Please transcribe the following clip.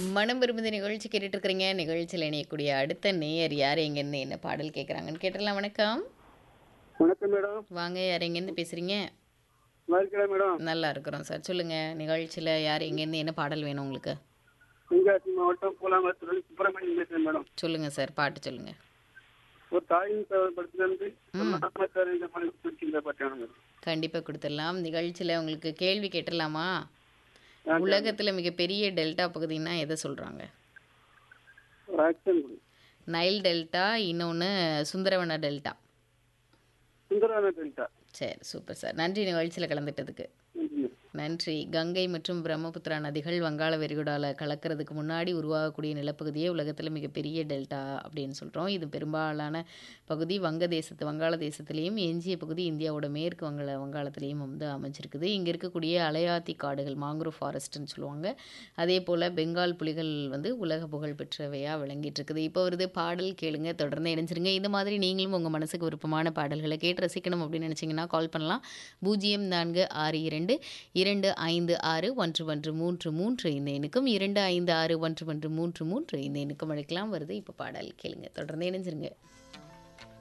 மனம் விரும்புத நிகழ்ச்சி கேட்டுட்டு இருக்கிறீங்க நிகழ்ச்சியில் இணையக்கூடிய அடுத்த நேயர் யார் எங்கேருந்து என்ன பாடல் கேட்குறாங்கன்னு கேட்டுடலாம் வணக்கம் வணக்கம் மேடம் வாங்க யார் எங்கேருந்து பேசுகிறீங்க வாழ்க்கை மேடம் நல்லா இருக்கிறோம் சார் சொல்லுங்கள் நிகழ்ச்சியில் யார் எங்கேருந்து என்ன பாடல் வேணும் உங்களுக்கு தென்காசி மாவட்டம் பூலாங்குளத்துல சுப்பிரமணியம் பேசுறேன் மேடம் சொல்லுங்கள் சார் பாட்டு சொல்லுங்கள் ஒரு தாயின் தகவல் படத்துலேருந்து சார் இந்த மணி பிடிச்சிருந்த பாட்டான மேடம் கண்டிப்பாக கொடுத்துடலாம் நிகழ்ச்சியில் உங்களுக்கு கேள்வி கேட்டுடலாமா உலகத்தில் மிகப்பெரிய டெல்டா பகுதின்னா எதை சொல்கிறாங்க ஒரு ஆக்ஷன் கொடு நைல் டெல்டா இன்னொன்று சுந்தரவன டெல்டா சுந்தரான டெல்டா சரி சூப்பர் சார் நன்றி நிகழ்ச்சியில் கலந்துட்டதுக்கு நன்றி மேடம். நன்றி கங்கை மற்றும் பிரம்மபுத்திரா நதிகள் வங்காள விரிகுடால கலக்கிறதுக்கு முன்னாடி உருவாகக்கூடிய நிலப்பகுதியே உலகத்தில் மிகப்பெரிய டெல்டா அப்படின்னு சொல்கிறோம் இது பெரும்பாலான பகுதி வங்க தேசத்து வங்காள தேசத்துலேயும் எஞ்சிய பகுதி இந்தியாவோட மேற்கு வங்காள வங்காளத்துலேயும் வந்து அமைஞ்சிருக்குது இங்கே இருக்கக்கூடிய அலையாத்தி காடுகள் மாங்குரோ ஃபாரஸ்ட்னு சொல்லுவாங்க அதே போல் பெங்கால் புலிகள் வந்து உலக புகழ் பெற்றவையாக விளங்கிட்டு இருக்குது இப்போ வருது பாடல் கேளுங்க தொடர்ந்து இணைஞ்சிருங்க இந்த மாதிரி நீங்களும் உங்கள் மனசுக்கு விருப்பமான பாடல்களை கேட்டு ரசிக்கணும் அப்படின்னு நினச்சிங்கன்னா கால் பண்ணலாம் பூஜ்ஜியம் நான்கு ஆறு இரண்டு இரண்டு ஐந்து ஆறு ஒன்று ஒன்று மூன்று மூன்று இந்த எண்ணுக்கும் இரண்டு ஐந்து ஆறு ஒன்று ஒன்று மூன்று மூன்று இந்த எண்ணுக்கும் அழைக்கலாம் வருது இப்போ பாடல் கேளுங்க தொடர்ந்து இணைஞ்சிருங்க